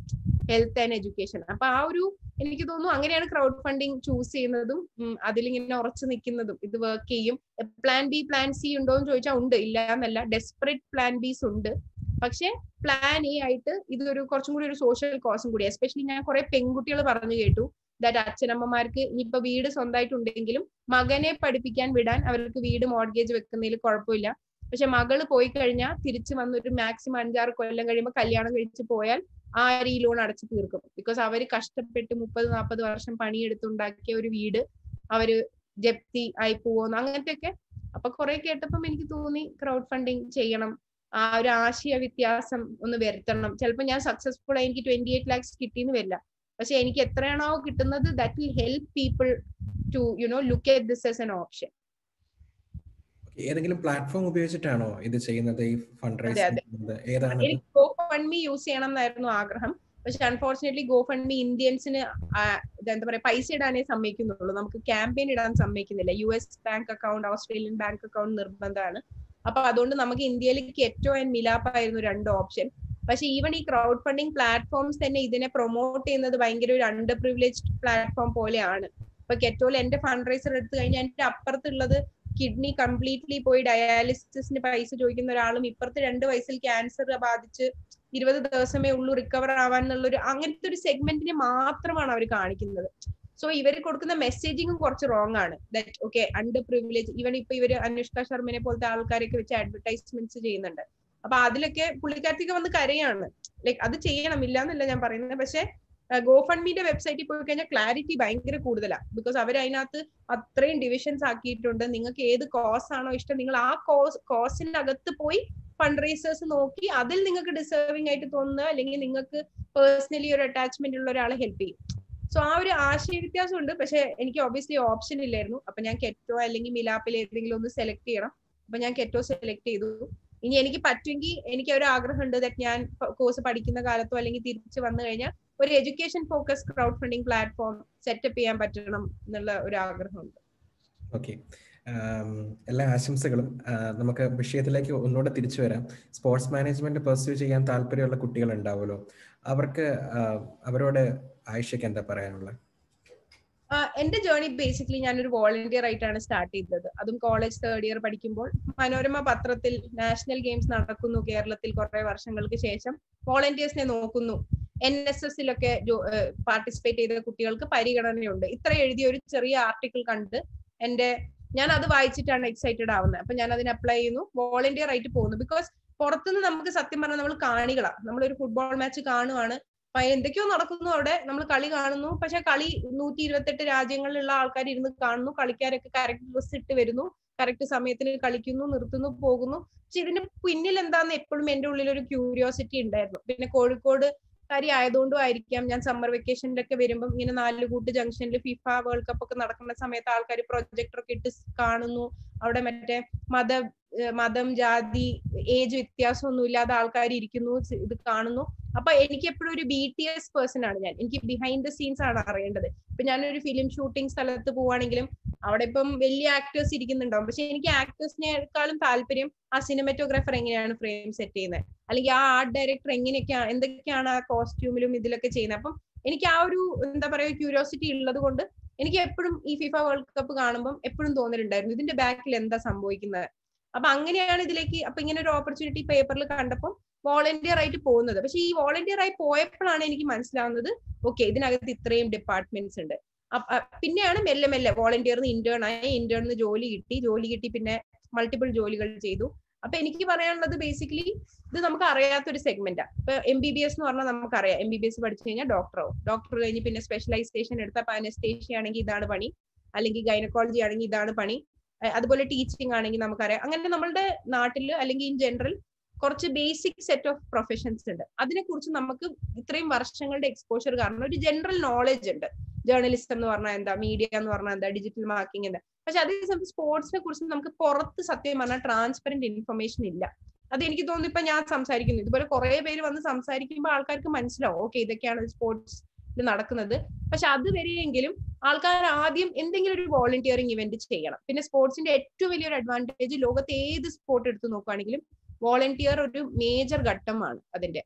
ഹെൽത്ത് ആൻഡ് എഡ്യൂക്കേഷൻ അപ്പൊ ആ ഒരു എനിക്ക് തോന്നുന്നു അങ്ങനെയാണ് ക്രൗഡ് ഫണ്ടിങ് ചൂസ് ചെയ്യുന്നതും അതിലിങ്ങനെ ഉറച്ചു നിൽക്കുന്നതും ഇത് വർക്ക് ചെയ്യും പ്ലാൻ ബി പ്ലാൻ സി ഉണ്ടോ എന്ന് ചോദിച്ചാൽ ഉണ്ട് ഇല്ല എന്നല്ല ഡെസ്പറേറ്റ് പ്ലാൻ ബീസ് ഉണ്ട് പക്ഷെ പ്ലാൻ എ ആയിട്ട് ഇതൊരു കുറച്ചും കൂടി ഒരു സോഷ്യൽ കോസും കൂടി എസ്പെഷ്യലി ഞാൻ കുറെ പെൺകുട്ടികൾ പറഞ്ഞു കേട്ടു ദാറ്റ് അച്ഛനമ്മമാർക്ക് ഇനിയിപ്പോ വീട് സ്വന്തമായിട്ടുണ്ടെങ്കിലും മകനെ പഠിപ്പിക്കാൻ വിടാൻ അവർക്ക് വീട് മോഡ്ഗേജ് വെക്കുന്നതിൽ കുഴപ്പമില്ല പക്ഷെ മകള് പോയി കഴിഞ്ഞാൽ തിരിച്ചു വന്ന് ഒരു മാക്സിമം അഞ്ചാറ് കൊല്ലം കഴിയുമ്പോൾ കല്യാണം കഴിച്ച് പോയാൽ ആര് ഈ ലോൺ അടച്ചു തീർക്കും ബിക്കോസ് അവര് കഷ്ടപ്പെട്ട് മുപ്പത് നാൽപ്പത് വർഷം പണിയെടുത്തുണ്ടാക്കിയ ഒരു വീട് അവര് ജപ്തി ആയി പോവുന്നു അങ്ങനത്തെ ഒക്കെ അപ്പൊ കുറെ കേട്ടപ്പം എനിക്ക് തോന്നി ക്രൗഡ് ഫണ്ടിങ് ചെയ്യണം ആ ഒരു ആശയ വ്യത്യാസം ഒന്ന് വരുത്തണം ചിലപ്പോൾ ഞാൻ സക്സസ്ഫുൾ ആയി എനിക്ക് ട്വന്റി എയ്റ്റ് ലാക്സ് കിട്ടിയെന്ന് വരില്ല പക്ഷെ എനിക്ക് എത്രയാണോ കിട്ടുന്നത് that will help people to you know look at this S N option ഏതെങ്കിലും പ്ലാറ്റ്ഫോം ഉപയോഗിച്ചിട്ടാണോ ഇത് ചെയ്യുന്നത് ഈ ഫണ്ട് അതെ, അതെ. റൈസ് ഏതാണ് എനിക്ക് ഗോ ഫണ്ട് മീ യൂസ് ചെയ്യണം എന്നായിരുന്നു ആഗ്രഹം പക്ഷെ അൺഫോർച്ചുനേറ്റ്ലി ഗോ ഫണ്ട് മീ ഇന്ത്യൻസിന് എന്താ പറയാ പൈസ ഇടാനേ സമ്മതിക്കുന്നുള്ളൂ നമുക്ക് ക്യാമ്പയിൻ ഇടാൻ സമ്മതിക്കുന്നില്ല U S bank account Australian bank account നിർബന്ധമാണ് അപ്പൊ അതുകൊണ്ട് നമുക്ക് ഇന്ത്യയിലേക്ക് ഏറ്റവും ആൻഡ് മിലാപ്പായിരുന്നു രണ്ട് ഓപ്ഷൻ പക്ഷെ ഈവൻ ഈ ക്രൗഡ് ഫണ്ടിങ് പ്ലാറ്റ്ഫോംസ് തന്നെ ഇതിനെ പ്രൊമോട്ട് ചെയ്യുന്നത് ഭയങ്കര ഒരു അണ്ടർ പ്രിവിലേജ്ഡ് പ്ലാറ്റ്ഫോം പോലെയാണ് ഇപ്പൊ കെറ്റോൽ എന്റെ ഫണ്ട് റൈസർ എടുത്തു കഴിഞ്ഞാൽ എന്റെ അപ്പുറത്തുള്ളത് കിഡ്നി കംപ്ലീറ്റ്ലി പോയി ഡയാലിസിസിന് പൈസ ചോദിക്കുന്ന ഒരാളും ഇപ്പുറത്ത് രണ്ട് വയസ്സിൽ ക്യാൻസർ ബാധിച്ച് ഇരുപത് ദിവസമേ ഉള്ളൂ റിക്കവർ ആവാൻ എന്നുള്ളൊരു അങ്ങനത്തെ ഒരു സെഗ്മെന്റിനെ മാത്രമാണ് അവർ കാണിക്കുന്നത് സോ ഇവർ കൊടുക്കുന്ന മെസ്സേജിങ്ങും കുറച്ച് റോങ് ആണ് that okay under privilege even ഇപ്പൊ ഇവര് അനുഷ്ക ശർമ്മനെ പോലത്തെ ആൾക്കാരൊക്കെ വെച്ച് അഡ്വർടൈസ്മെന്റ്സ് ചെയ്യുന്നുണ്ട് അപ്പൊ അതിലൊക്കെ പുള്ളിക്കാരത്തേക്ക് വന്ന് കരയാണ് ലൈക്ക് അത് ചെയ്യണം ഇല്ല എന്നല്ല ഞാൻ പറയുന്നത് പക്ഷെ ഗോ ഫണ്ട്മിന്റെ വെബ്സൈറ്റിൽ പോയി കഴിഞ്ഞാൽ ക്ലാരിറ്റി ഭയങ്കര കൂടുതലാണ് ബിക്കോസ് അവർ അതിനകത്ത് അത്രയും ഡിവിഷൻസ് ആക്കിയിട്ടുണ്ട് നിങ്ങൾക്ക് ഏത് കോസ് ആണോ ഇഷ്ടം നിങ്ങൾ ആ കോസ് കോസിനകത്ത് പോയി ഫണ്ട് റൈസേഴ്സ് നോക്കി അതിൽ നിങ്ങൾക്ക് ഡിസേർവിംഗ് ആയിട്ട് തോന്നുന്ന അല്ലെങ്കിൽ നിങ്ങൾക്ക് പേഴ്സണലി ഒരു അറ്റാച്ച്മെന്റ് ഉള്ള ഒരാളെ ഹെൽപ്പ് ചെയ്യും സോ ആ ഒരു ആശയ വ്യത്യാസം ഉണ്ട് പക്ഷെ എനിക്ക് ഒബ്വിയസ്ലി ഓപ്ഷൻ ഇല്ലായിരുന്നു അപ്പൊ ഞാൻ കെറ്റോ അല്ലെങ്കിൽ മിലാപ്പിൽ ഏതെങ്കിലും ഒന്ന് സെലക്ട് ചെയ്യണം അപ്പൊ ഞാൻ കെറ്റോ സെലക്ട് ചെയ്തു ഇനി എനിക്ക് പറ്റുമെങ്കിൽ എനിക്ക് ഒരു ആഗ്രഹമുണ്ട് ദാറ്റ് ഞാൻ കോഴ്സ് പഠിക്കുന്ന കാലത്തോ അല്ലെങ്കിൽ തിരിച്ചു വന്നു കഴിഞ്ഞാൽ ഒരു education focus crowdfunding platform setup ചെയ്യാൻ പറ്റണം എന്നുള്ള ഒരു ആഗ്രഹമുണ്ട് ഓക്കെ എല്ലാ ആശംസകളും നമുക്ക് വിഷയത്തിലേക്ക് ഒന്നുകൂടെ തിരിച്ചു വരാം സ്പോർട്സ് മാനേജ്മെന്റ് പെർസ്യൂ ചെയ്യാൻ താല്പര്യമുള്ള കുട്ടികൾ ഉണ്ടാവുമല്ലോ അവർക്ക് അവരോട് ആയിഷയ്ക്ക് എന്താ പറയാനുള്ളത് എന്റെ ജേർണി ബേസിക്കലി ഞാനൊരു വോളണ്ടിയർ ആയിട്ടാണ് സ്റ്റാർട്ട് ചെയ്തത് അതും കോളേജ് തേർഡ് ഇയർ പഠിക്കുമ്പോൾ മനോരമ പത്രത്തിൽ നാഷണൽ ഗെയിംസ് നടക്കുന്നു കേരളത്തിൽ കുറെ വർഷങ്ങൾക്ക് ശേഷം വോളണ്ടിയേഴ്സിനെ നോക്കുന്നു എൻ എസ് എസിലൊക്കെ പാർട്ടിസിപ്പേറ്റ് ചെയ്ത കുട്ടികൾക്ക് പരിഗണനയുണ്ട് ഇത്ര എഴുതിയ ഒരു ചെറിയ ആർട്ടിക്കിൾ കണ്ട് എന്റെ ഞാൻ അത് വായിച്ചിട്ടാണ് എക്സൈറ്റഡ് ആവുന്നത് അപ്പൊ ഞാൻ അതിന് അപ്ലൈ ചെയ്യുന്നു വോളണ്ടിയർ ആയിട്ട് പോകുന്നു ബിക്കോസ് പുറത്തുനിന്ന് നമുക്ക് സത്യം പറഞ്ഞാൽ നമ്മൾ കാണികളാണ് നമ്മളൊരു ഫുട്ബോൾ മാച്ച് കാണുവാണ് എന്തൊക്കെയോ നടക്കുന്നു അവിടെ നമ്മൾ കളി കാണുന്നു പക്ഷെ കളി നൂറ്റി ഇരുപത്തെട്ട് രാജ്യങ്ങളിലുള്ള ആൾക്കാർ ഇരുന്ന് കാണുന്നു കളിക്കാരൊക്കെ കറക്റ്റ് ഡ്രസ് ഇട്ട് വരുന്നു കറക്റ്റ് സമയത്തിന് കളിക്കുന്നു നിർത്തുന്നു പോകുന്നു പക്ഷെ ഇതിന്റെ പിന്നിൽ എന്താന്ന് എപ്പോഴും എന്റെ ഉള്ളിൽ ഒരു ക്യൂരിയോസിറ്റി ഉണ്ടായിരുന്നു പിന്നെ കോഴിക്കോട് കാര്യം ആയതുകൊണ്ടും ആയിരിക്കാം ഞാൻ സമ്മർ വെക്കേഷനിലൊക്കെ വരുമ്പോൾ ഇങ്ങനെ നാലുകൂട്ട് ജംഗ്ഷനിൽ ഫിഫ വേൾഡ് കപ്പ് ഒക്കെ നടക്കുന്ന സമയത്ത് ആൾക്കാർ പ്രൊജക്ടർ ഒക്കെ ഇട്ട് കാണുന്നു അവിടെ മറ്റേ മത മതം ജാതി ഏജ് വ്യത്യാസമൊന്നും ഇല്ലാതെ ആൾക്കാർ ഇരിക്കുന്നു ഇത് കാണുന്നു അപ്പൊ എനിക്ക് എപ്പോഴും ഒരു ബി ടി എസ് പേഴ്സൺ ആണ് ഞാൻ എനിക്ക് ബിഹൈൻഡ് ദ സീൻസ് ആണ് അറിയേണ്ടത് ഇപ്പൊ ഞാനൊരു ഫിലിം ഷൂട്ടിംഗ് സ്ഥലത്ത് പോവാണെങ്കിലും അവിടെ ഇപ്പം വലിയ ആക്ടേഴ്സ് ഇരിക്കുന്നുണ്ടാവും പക്ഷെ എനിക്ക് ആക്ടേഴ്സിനേക്കാളും താല്പര്യം ആ സിനിമറ്റോഗ്രാഫർ എങ്ങനെയാണ് ഫ്രെയിം സെറ്റ് ചെയ്യുന്നത് അല്ലെങ്കിൽ ആ ആർട്ട് ഡയറക്ടർ എങ്ങനെയൊക്കെയാണ് എന്തൊക്കെയാണ് ആ കോസ്റ്റ്യൂമിലും ഇതിലൊക്കെ ചെയ്യുന്നത് അപ്പം എനിക്ക് ആ ഒരു എന്താ പറയുക ക്യൂരിയോസിറ്റി ഉള്ളത് കൊണ്ട് എനിക്ക് എപ്പോഴും ഈ ഫിഫ വേൾഡ് കപ്പ് കാണുമ്പോൾ എപ്പോഴും തോന്നിയിട്ടുണ്ടായിരുന്നു ഇതിന്റെ ബാക്കിൽ എന്താ സംഭവിക്കുന്നത് അപ്പൊ അങ്ങനെയാണ് ഇതിലേക്ക് അപ്പൊ ഇങ്ങനെ ഒരു ഓപ്പർച്യൂണിറ്റി പേപ്പറിൽ കണ്ടപ്പോൾ വോളണ്ടിയർ ആയിട്ട് പോകുന്നത് പക്ഷെ ഈ വോളണ്ടിയർ ആയി പോയപ്പോഴാണ് എനിക്ക് മനസ്സിലാവുന്നത് ഓക്കെ ഇതിനകത്ത് ഇത്രയും ഡിപ്പാർട്ട്മെന്റ്സ് ഉണ്ട് പിന്നെയാണ് മെല്ലെ മെല്ലെ വോളണ്ടിയർ ഇന്റേൺ ആയി ഇന്റേൺ ജോലി കിട്ടി ജോലി കിട്ടി പിന്നെ മൾട്ടിപ്പിൾ ജോലികൾ ചെയ്തു അപ്പൊ എനിക്ക് പറയാനുള്ളത് ബേസിക്കലി ഇത് നമുക്ക് അറിയാത്ത ഒരു സെഗ്മെന്റാ ഇപ്പൊ എം ബി ബി എസ് എന്ന് പറഞ്ഞാൽ നമുക്കറിയാം എം ബി ബി എസ് പഠിച്ചു കഴിഞ്ഞാൽ ഡോക്ടറാവും ഡോക്ടർ കഴിഞ്ഞ് പിന്നെ സ്പെഷ്യലൈസേഷൻ എടുത്ത അനസ്തേഷ്യ ആണെങ്കിൽ ഇതാണ് പണി അല്ലെങ്കിൽ ഗൈനക്കോളജി ആണെങ്കിൽ ഇതാണ് പണി അതുപോലെ ടീച്ചിങ് ആണെങ്കിൽ നമുക്കറിയാം അങ്ങനെ നമ്മളുടെ നാട്ടിൽ അല്ലെങ്കിൽ ഇൻ ജനറൽ കുറച്ച് ബേസിക് സെറ്റ് ഓഫ് പ്രൊഫഷൻസ് ഉണ്ട് അതിനെക്കുറിച്ച് നമുക്ക് ഇത്രയും വർഷങ്ങളുടെ എക്സ്പോഷർ കാരണം ഒരു ജനറൽ നോളജ് ഉണ്ട് ജേർണലിസ്റ്റ് എന്ന് പറഞ്ഞാൽ എന്താ മീഡിയ എന്ന് പറഞ്ഞാൽ എന്താ ഡിജിറ്റൽ മാർക്കിംഗ് എന്താ പക്ഷെ അതേസമയം സ്പോർട്സിനെ കുറിച്ച് നമുക്ക് പുറത്ത് സത്യം പറഞ്ഞാൽ ട്രാൻസ്പെറന്റ് ഇൻഫർമേഷൻ ഇല്ല അത് എനിക്ക് തോന്നുന്നു ഇപ്പൊ ഞാൻ സംസാരിക്കുന്നു ഇതുപോലെ കുറെ പേര് വന്ന് സംസാരിക്കുമ്പോൾ ആൾക്കാർക്ക് മനസ്സിലാവും ഓക്കെ ഇതൊക്കെയാണ് സ്പോർട്സ് നടക്കുന്നത് പക്ഷെ അതുവരെയെങ്കിലും ആൾക്കാർ ആദ്യം എന്തെങ്കിലും ഒരു വോളണ്ടിയറിങ് ഇവന്റ് ചെയ്യണം പിന്നെ സ്പോർട്സിന്റെ ഏറ്റവും വലിയൊരു അഡ്വാൻറ്റേജ് ലോകത്ത് ഏത് സ്പോർട്ട് എടുത്ത് നോക്കുകയാണെങ്കിലും വോളണ്ടിയർ ഒരു മേജർ ഘട്ടമാണ് അതിന്റെ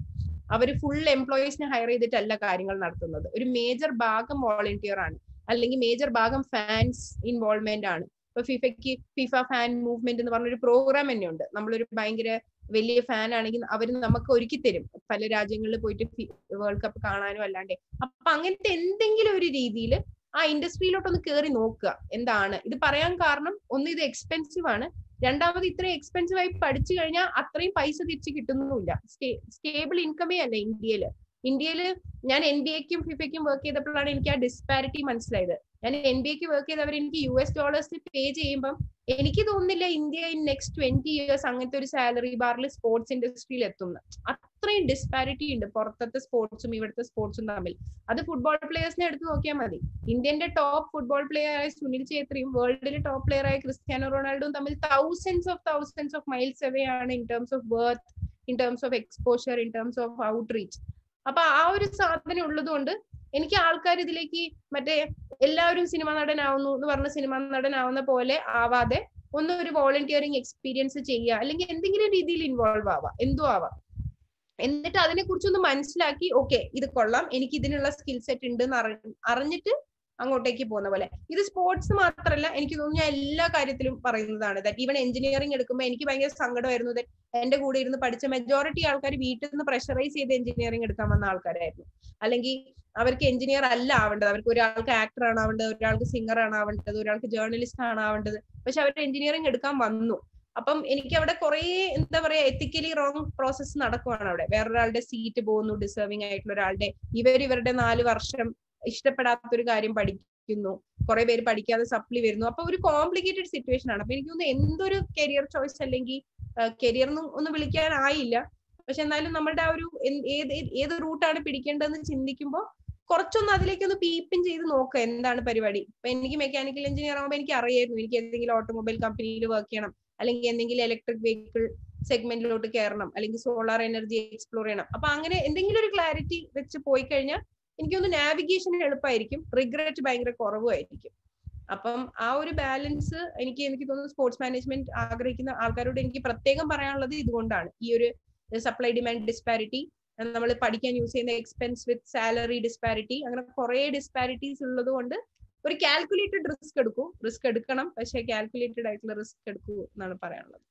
അവർ ഫുൾ എംപ്ലോയീസിനെ ഹയർ ചെയ്തിട്ടല്ല കാര്യങ്ങൾ നടത്തുന്നത് ഒരു മേജർ ഭാഗം വോളണ്ടിയർ ആണ് അല്ലെങ്കിൽ മേജർ ഭാഗം ഫാൻസ് ഇൻവോൾവ്മെന്റ് ആണ് ഇപ്പൊ ഫിഫയ്ക്ക് ഫിഫ ഫാൻ മൂവ്മെന്റ് എന്ന് പറഞ്ഞൊരു പ്രോഗ്രാം തന്നെ ഉണ്ട് നമ്മളൊരു ഭയങ്കര വലിയ ഫാൻ ആണെങ്കിൽ അവർ നമുക്ക് ഒരുക്കി തരും പല രാജ്യങ്ങളിൽ പോയിട്ട് വേൾഡ് കപ്പ് കാണാനും അല്ലാണ്ട് അപ്പൊ അങ്ങനത്തെ എന്തെങ്കിലും ഒരു രീതിയിൽ ആ ഇൻഡസ്ട്രിയിലോട്ടൊന്ന് കയറി നോക്കുക എന്താണ് ഇത് പറയാൻ കാരണം ഒന്ന് ഇത് എക്സ്പെൻസീവ് ആണ് രണ്ടാമത് ഇത്രയും എക്സ്പെൻസീവ് ആയി പഠിച്ചു കഴിഞ്ഞാൽ അത്രയും പൈസ തിരിച്ച് കിട്ടുന്നുമില്ല സ്റ്റേബിൾ ഇൻകമേ അല്ല ഇന്ത്യയിൽ ഇന്ത്യയിൽ ഞാൻ എൻ ബി എക്കും ഫിഫയ്ക്കും വർക്ക് ചെയ്തപ്പോഴാണ് എനിക്ക് ആ ഡിസ്പാരിറ്റി മനസ്സിലായത് ഞാൻ എൻ ബി എക്ക് വർക്ക് ചെയ്തവർ എനിക്ക് യു എസ് ഡോളേഴ്സ് പേ ചെയ്യുമ്പം എനിക്ക് തോന്നുന്നില്ല India in next twenty years അങ്ങനത്തെ ഒരു സാലറി ബാറിൽ സ്പോർട്സ് ഇൻഡസ്ട്രിയിൽ എത്തുന്ന അത്രയും ഡിസ്പാരിറ്റി ഉണ്ട് പുറത്തത്തെ സ്പോർട്സും ഇവിടുത്തെ സ്പോർട്സും തമ്മിൽ അത് ഫുട്ബോൾ പ്ലേയേഴ്സിനെ എടുത്ത് നോക്കിയാൽ മതി ഇന്ത്യന്റെ ടോപ്പ് ഫുട്ബോൾ പ്ലെയർ ആയ സുനിൽ ഛേത്രിയും വേൾഡിലെ ടോപ്പ് പ്ലെയർ ആയ ക്രിസ്ത്യാനോ റൊണാൾഡോയും തമ്മിൽ thousands of thousands of miles away ആണ് in terms of birth in terms of exposure in terms of outreach അപ്പൊ ആ ഒരു സാധനം ഉള്ളതുകൊണ്ട് എനിക്ക് ആൾക്കാർ ഇതിലേക്ക് മറ്റേ എല്ലാവരും സിനിമ നടനാവുന്നു എന്ന് പറഞ്ഞ സിനിമ നടനാവുന്ന പോലെ ആവാതെ ഒന്ന് ഒരു വോളണ്ടിയറിങ് എക്സ്പീരിയൻസ് ചെയ്യുക അല്ലെങ്കിൽ എന്തെങ്കിലും രീതിയിൽ ഇൻവോൾവ് ആവാം എന്തോ ആവാം എന്നിട്ട് അതിനെ കുറിച്ചൊന്ന് മനസ്സിലാക്കി ഓക്കെ ഇത് കൊള്ളാം എനിക്ക് ഇതിനുള്ള സ്കിൽ സെറ്റ് ഉണ്ട് എന്ന് അറിഞ്ഞിട്ട് അങ്ങോട്ടേക്ക് പോകുന്ന പോലെ ഇത് സ്പോർട്സ് മാത്രമല്ല എനിക്ക് തോന്നുന്നു ഞാൻ എല്ലാ കാര്യത്തിലും പറയുന്നതാണ് ദാറ്റ് ഈവൻ എഞ്ചിനീയറിംഗ് എടുക്കുമ്പോൾ എനിക്ക് ഭയങ്കര സങ്കടമായിരുന്നു ദാറ്റ് എന്റെ കൂടെ ഇരുന്ന് പഠിച്ച മെജോറിറ്റി ആൾക്കാർ വീട്ടിൽ നിന്ന് പ്രഷറൈസ് ചെയ്ത് എഞ്ചിനീയറിംഗ് എടുക്കാൻ വന്ന ആൾക്കാരായിരുന്നു അല്ലെങ്കിൽ അവർക്ക് എഞ്ചിനീയർ അല്ല ആവേണ്ടത് അവർക്ക് ഒരാൾക്ക് ആക്ടർ ആണ് ആവേണ്ടത് ഒരാൾക്ക് സിംഗർ ആണ് ആവേണ്ടത് ഒരാൾക്ക് ജേർണലിസ്റ്റ് ആണ് ആവേണ്ടത് പക്ഷെ അവർ എഞ്ചിനീയറിംഗ് എടുക്കാൻ വന്നു അപ്പം എനിക്ക് അവിടെ കുറെ എന്താ പറയാ എത്തിക്കലി റോങ് പ്രോസസ്സ് നടക്കുവാണ് അവിടെ വേറൊരാളുടെ സീറ്റ് പോകുന്നു ഡിസേർവിംഗ് ആയിട്ടുള്ള ഒരാളുടെ ഇവർ ഇവരുടെ നാല് വർഷം ഇഷ്ടപ്പെടാത്തൊരു കാര്യം പഠിക്കുന്നു കുറെ പേര് പഠിക്കാതെ സപ്ലി വരുന്നു അപ്പൊ ഒരു കോംപ്ലിക്കേറ്റഡ് സിറ്റുവേഷൻ ആണ് അപ്പൊ എനിക്ക് തോന്നുന്നു എന്തൊരു കരിയർ ചോയ്സ് അല്ലെങ്കിൽ കരിയർ ഒന്ന് വിളിക്കാനായില്ല പക്ഷെ എന്നാലും നമ്മുടെ ആ ഒരു ഏത് ഏത് റൂട്ടാണ് പിടിക്കേണ്ടതെന്ന് ചിന്തിക്കുമ്പോൾ കുറച്ചൊന്ന് അതിലേക്ക് ഒന്ന് പീപ്പിൻ ചെയ്ത് നോക്കുക എന്താണ് പരിപാടി ഇപ്പൊ എനിക്ക് മെക്കാനിക്കൽ എഞ്ചിനീയർ ആകുമ്പോൾ എനിക്ക് അറിയായിരുന്നു എനിക്ക് എന്തെങ്കിലും ഓട്ടോമൊബൈൽ കമ്പനിയിൽ വർക്ക് ചെയ്യണം അല്ലെങ്കിൽ എന്തെങ്കിലും ഇലക്ട്രിക് വെഹിക്കിൾ സെഗ്മെന്റിലോട്ട് കയറണം അല്ലെങ്കിൽ സോളാർ എനർജി എക്സ്പ്ലോർ ചെയ്യണം അപ്പൊ അങ്ങനെ എന്തെങ്കിലും ഒരു ക്ലാരിറ്റി വെച്ച് പോയി കഴിഞ്ഞാൽ എനിക്കൊന്ന് നാവിഗേഷൻ എളുപ്പമായിരിക്കും റിഗ്രറ്റ് ഭയങ്കര കുറവുമായിരിക്കും അപ്പം ആ ഒരു ബാലൻസ് എനിക്ക് എനിക്ക് തോന്നുന്നു സ്പോർട്സ് മാനേജ്മെന്റ് ആഗ്രഹിക്കുന്ന ആൾക്കാരോട് എനിക്ക് പ്രത്യേകം പറയാനുള്ളത് ഇതുകൊണ്ടാണ് ഈ ഒരു സപ്ലൈ ഡിമാൻഡ് ഡിസ്പാരിറ്റി നമ്മൾ പഠിക്കാൻ യൂസ് ചെയ്യുന്ന എക്സ്പെൻസ് വിത്ത് സാലറി ഡിസ്പാരിറ്റി അങ്ങനെ കുറെ ഡിസ്പാരിറ്റീസ് ഉള്ളത് കൊണ്ട് ഒരു കാൽക്കുലേറ്റഡ് റിസ്ക് എടുക്കൂ റിസ്ക് എടുക്കണം പക്ഷെ കാൽക്കുലേറ്റഡ് ആയിട്ടുള്ള റിസ്ക് എടുക്കൂ എന്നാണ് പറയാനുള്ളത്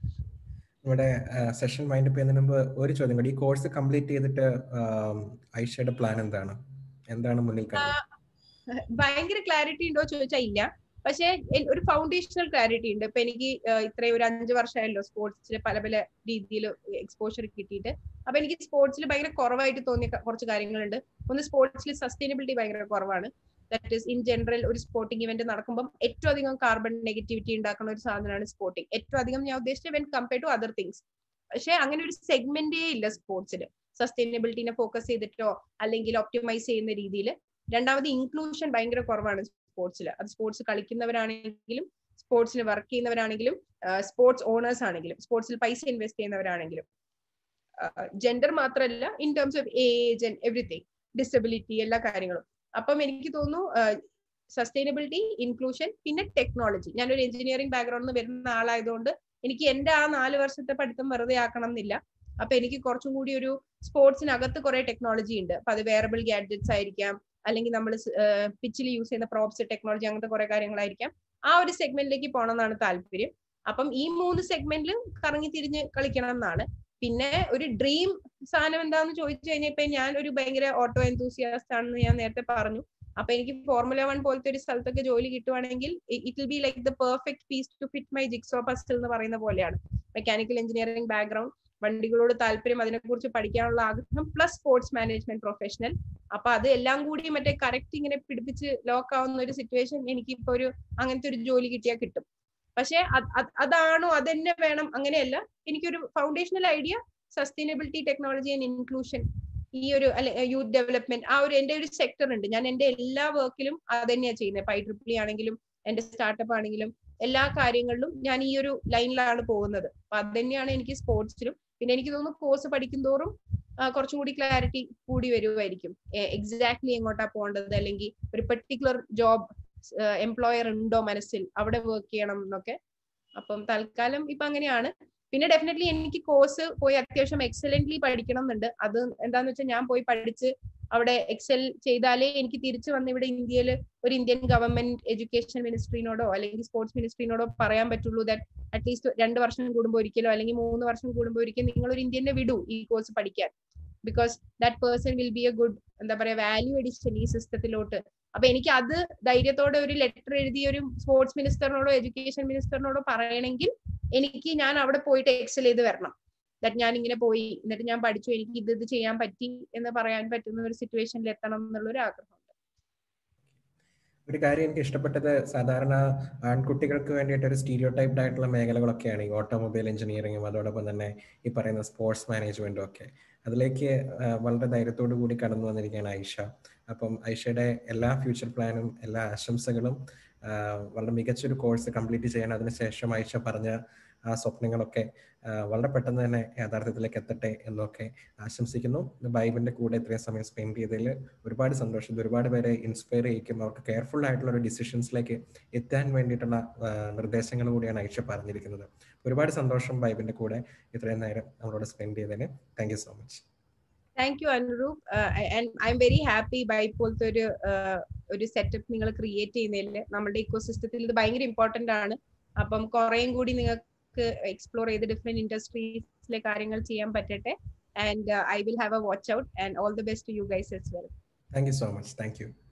നമ്മുടെ സെഷൻ മൈൻഡ് ചെയ്യുന്നതിന് മുമ്പ് ഒരു ചോദ്യം കൂടി ഈ കോഴ്സ് കംപ്ലീറ്റ് ചെയ്തിട്ട് ഐഷയുടെ പ്ലാൻ എന്താണ് എന്താണ് മുന്നിൽ ഭയങ്കര ക്ലാരിറ്റി ഉണ്ടോ ചോദിച്ചാൽ ഇല്ല പക്ഷെ ഒരു ഫൗണ്ടേഷണൽ ക്ലാരിറ്റി ഉണ്ട് ഇപ്പൊ എനിക്ക് ഇത്രയും ഒരു അഞ്ച് വർഷമായല്ലോ സ്പോർട്സിൽ പല പല രീതിയിൽ എക്സ്പോഷർ കിട്ടിയിട്ട് അപ്പൊ എനിക്ക് സ്പോർട്സിൽ ഭയങ്കര കുറവായിട്ട് തോന്നിയ കുറച്ച് കാര്യങ്ങളുണ്ട് ഒന്ന് സ്പോർട്സിൽ സസ്റ്റൈനബിലിറ്റി ഭയങ്കര കുറവാണ് ദാറ്റ് ഇസ് ഇൻ ജനറൽ ഒരു സ്പോർട്ടിംഗ് ഇവന്റ് നടക്കുമ്പോൾ ഏറ്റവും അധികം കാർബൺ നെഗറ്റിവിറ്റി ഉണ്ടാക്കുന്ന ഒരു സാധനമാണ് സ്പോർട്ടിംഗ് ഏറ്റവും അധികം ഞാൻ ഉദ്ദേശിച്ചത് when compare to other things പക്ഷെ അങ്ങനെ ഒരു സെഗ്മെന്റേ ഇല്ല സ്പോർട്സിൽ സസ്റ്റൈനബിലിറ്റിനെ ഫോക്കസ് ചെയ്തിട്ടോ അല്ലെങ്കിൽ ഒപ്റ്റിമൈസ് ചെയ്യുന്ന രീതിയിൽ രണ്ടാമത് ഇൻക്ലൂഷൻ ഭയങ്കര കുറവാണ് സ്പോർട്സിൽ അത് സ്പോർട്സ് കളിക്കുന്നവരാണെങ്കിലും സ്പോർട്സിൽ വർക്ക് ചെയ്യുന്നവരാണെങ്കിലും സ്പോർട്സ് ഓണേഴ്സ് ആണെങ്കിലും സ്പോർട്സിൽ പൈസ ഇൻവെസ്റ്റ് ചെയ്യുന്നവരാണെങ്കിലും ജെൻഡർ മാത്രമല്ല in terms of age and everything disability എല്ലാ കാര്യങ്ങളും അപ്പം എനിക്ക് തോന്നുന്നു സസ്റ്റൈനബിലിറ്റി ഇൻക്ലൂഷൻ പിന്നെ ടെക്നോളജി ഞാനൊരു എഞ്ചിനീയറിംഗ് ബാക്ക്ഗ്രൗണ്ടിൽ നിന്ന് വരുന്ന ആളായതുകൊണ്ട് എനിക്ക് എന്റെ ആ നാല് വർഷത്തെ പഠിത്തം വെറുതെ ആക്കണം എന്നില്ല അപ്പൊ എനിക്ക് കുറച്ചും കൂടി ഒരു സ്പോർട്സിനകത്ത് കുറെ ടെക്നോളജി ഉണ്ട് അപ്പൊ അത് വേറബിൾ ഗാഡ്ജറ്റ്സ് ആയിരിക്കാം അല്ലെങ്കിൽ നമ്മൾ പിച്ചിൽ യൂസ് ചെയ്യുന്ന പ്രോപ്സ് ടെക്നോളജി അങ്ങനത്തെ കുറെ കാര്യങ്ങളായിരിക്കാം ആ ഒരു സെഗ്മെന്റിലേക്ക് പോകണം എന്നാണ് താല്പര്യം അപ്പം ഈ മൂന്ന് സെഗ്മെന്റിൽ കറങ്ങി തിരിഞ്ഞ് കളിക്കണം എന്നാണ് പിന്നെ ഒരു ഡ്രീം സാധനം എന്താന്ന് ചോദിച്ചു കഴിഞ്ഞപ്പോ ഞാൻ ഒരു ഭയങ്കര ഓട്ടോ എന്തൂസിയാസ്റ്റ് ആണെന്ന് ഞാൻ നേരത്തെ പറഞ്ഞു അപ്പൊ എനിക്ക് ഫോർമുല വൺ പോലത്തെ ഒരു സ്ഥലത്തൊക്കെ ജോലി കിട്ടുവാണെങ്കിൽ it will be like the perfect piece to fit my jigsaw puzzle എന്ന് പറയുന്ന പോലെയാണ് മെക്കാനിക്കൽ എഞ്ചിനീയറിംഗ് ബാക്ക്ഗ്രൗണ്ട് വണ്ടികളോട് താല്പര്യം അതിനെക്കുറിച്ച് പഠിക്കാനുള്ള ആഗ്രഹം പ്ലസ് സ്പോർട്സ് മാനേജ്മെന്റ് പ്രൊഫഷണൽ അപ്പൊ അത് എല്ലാം കൂടി മറ്റേ കറക്റ്റ് ഇങ്ങനെ പിടിപ്പിച്ച് ലോക്ക് ആവുന്ന ഒരു സിറ്റുവേഷൻ എനിക്ക് ഇപ്പൊ ഒരു അങ്ങനത്തെ ഒരു ജോലി കിട്ടിയാൽ കിട്ടും പക്ഷെ അതാണോ അതെന്നെ വേണം അങ്ങനെയല്ല എനിക്കൊരു foundational idea sustainability technology and inclusion ഈ ഒരു അല്ലെ യൂത്ത് ഡെവലപ്മെന്റ് ആ ഒരു എന്റെ ഒരു സെക്ടർ ഉണ്ട് ഞാൻ എന്റെ എല്ലാ വർക്കിലും അത് തന്നെയാണ് ചെയ്യുന്നത് പൈ ട്രിപ്പിളി ആണെങ്കിലും എന്റെ സ്റ്റാർട്ടപ്പ് ആണെങ്കിലും എല്ലാ കാര്യങ്ങളിലും ഞാൻ ഈ ഒരു ലൈനിലാണ് പോകുന്നത് അപ്പൊ അത് തന്നെയാണ് എനിക്ക് സ്പോർട്സിലും പിന്നെ എനിക്ക് തോന്നുന്നു കോഴ്സ് പഠിക്കും തോറും കുറച്ചും കൂടി ക്ലാരിറ്റി കൂടി വരുമായിരിക്കും എക്സാക്ട്ലി എങ്ങോട്ടാ പോകേണ്ടത് അല്ലെങ്കിൽ ഒരു പെർട്ടിക്കുലർ ജോബ് എംപ്ലോയർ ഉണ്ടോ മനസ്സിൽ അവിടെ വർക്ക് ചെയ്യണം എന്നൊക്കെ അപ്പം തൽക്കാലം ഇപ്പൊ അങ്ങനെയാണ് പിന്നെ ഡെഫിനറ്റ്ലി എനിക്ക് കോഴ്സ് പോയി അത്യാവശ്യം എക്സലന്റ്ലി പഠിക്കണം എന്നുണ്ട് അത് എന്താന്ന് വെച്ചാൽ ഞാൻ പോയി പഠിച്ച് അവിടെ എക്സൽ ചെയ്താലേ എനിക്ക് തിരിച്ചു വന്ന് ഇവിടെ ഇന്ത്യയിൽ ഒരു ഇന്ത്യൻ ഗവൺമെന്റ് എഡ്യൂക്കേഷൻ മിനിസ്ട്രിനോടോ അല്ലെങ്കിൽ സ്പോർട്സ് മിനിസ്ട്രിനോടോ പറയാൻ പറ്റുള്ളൂ ദാറ്റ് അറ്റ്ലീസ്റ്റ് രണ്ട് വർഷം കൂടുമ്പോൾ ഒരിക്കലോ അല്ലെങ്കിൽ മൂന്ന് വർഷം കൂടുമ്പോൾ ഒരിക്കലും നിങ്ങൾ ഒരു ഇന്ത്യനെ വിടൂ ഈ കോഴ്സ് പഠിക്കാൻ because that person will be a good എന്താ പറയാ വാല്യൂ എഡിഷൻ ഈ സിസ്റ്റത്തിലോട്ട് അപ്പൊ എനിക്ക് അത് ധൈര്യത്തോടെ ഒരു ലെറ്റർ എഴുതി ഒരു സ്പോർട്സ് മിനിസ്റ്ററിനോടോ എഡ്യൂക്കേഷൻ മിനിസ്റ്ററിനോടോ പറയണമെങ്കിൽ എനിക്ക് ഞാൻ അവിടെ പോയിട്ട് എക്സൽ ചെയ്ത് വരണം ദാറ്റ് ഞാൻ ഇങ്ങനെ പോയി എന്നിട്ട് ഞാൻ പഠിച്ചു എനിക്ക് ഇത് ഇത് ചെയ്യാൻ പറ്റി എന്ന് പറയാൻ പറ്റുന്ന ഒരു സിറ്റുവേഷനിൽ എത്തണം എന്നുള്ള ഒരു ആഗ്രഹം ഒരു കാര്യം എനിക്ക് ഇഷ്ടപ്പെട്ടത് സാധാരണ ആൺകുട്ടികൾക്ക് വേണ്ടിയിട്ട് ഒരു സ്റ്റീരിയോ ടൈപ്ഡ് ആയിട്ടുള്ള മേഖലകളൊക്കെയാണ് ഈ ഓട്ടോമൊബൈൽ എഞ്ചിനീയറിംഗും അതോടൊപ്പം തന്നെ ഈ പറയുന്ന സ്പോർട്സ് മാനേജ്മെന്റും ഒക്കെ അതിലേക്ക് വളരെ ധൈര്യത്തോടു കൂടി കടന്നു വന്നിരിക്കുകയാണ് ഐഷ അപ്പം ഐഷയുടെ എല്ലാ ഫ്യൂച്ചർ പ്ലാനും എല്ലാ ആശംസകളും വളരെ മികച്ചൊരു കോഴ്സ് കംപ്ലീറ്റ് ചെയ്യാൻ അതിനുശേഷം ഐഷ പറഞ്ഞ ആ സ്വപ്നങ്ങളൊക്കെ വളരെ പെട്ടെന്ന് തന്നെ യാഥാർത്ഥ്യത്തിലേക്ക് എത്തട്ടെ എന്നൊക്കെ ആശംസിക്കുന്നു ബൈബിന്റെ കൂടെ ഇത്രയും സമയം സ്പെൻഡ് ചെയ്തതിൽ ഒരുപാട് സന്തോഷം ഒരുപാട് പേരെ ഇൻസ്പയർ ചെയ്യിക്കും അവർക്ക് കെയർഫുൾ ആയിട്ടുള്ള ഒരു ഡിസിഷൻസിലേക്ക് എത്താൻ വേണ്ടിയിട്ടുള്ള നിർദ്ദേശങ്ങൾ കൂടിയാണ് ഐഷ പറഞ്ഞിരിക്കുന്നത് ഒരുപാട് സന്തോഷം ബൈബിന്റെ കൂടെ ഇത്രയും നേരം നമ്മളോട് സ്പെൻഡ് ചെയ്തതിന് thank you so much thank you Anuroop I am very happy ബൈ പോലത്തെ ഒരു ഒരു സെറ്റപ്പ് നിങ്ങൾ ക്രിയേറ്റ് ചെയ്യുന്നതിൽ നമ്മുടെ ഇക്കോസിസ്റ്റത്തിൽ ഇത് ഭയങ്കര ഇമ്പോർട്ടന്റ് ആണ് അപ്പം കുറേയും കൂടി നിങ്ങൾക്ക് എക്സ്പ്ലോർ ചെയ്ത് ഡിഫറെന്റ് ഇൻഡസ്ട്രീസിലെ കാര്യങ്ങൾ ചെയ്യാൻ പറ്റട്ടെ and I will have a watch out and all the best to you guys as well thank you so much thank U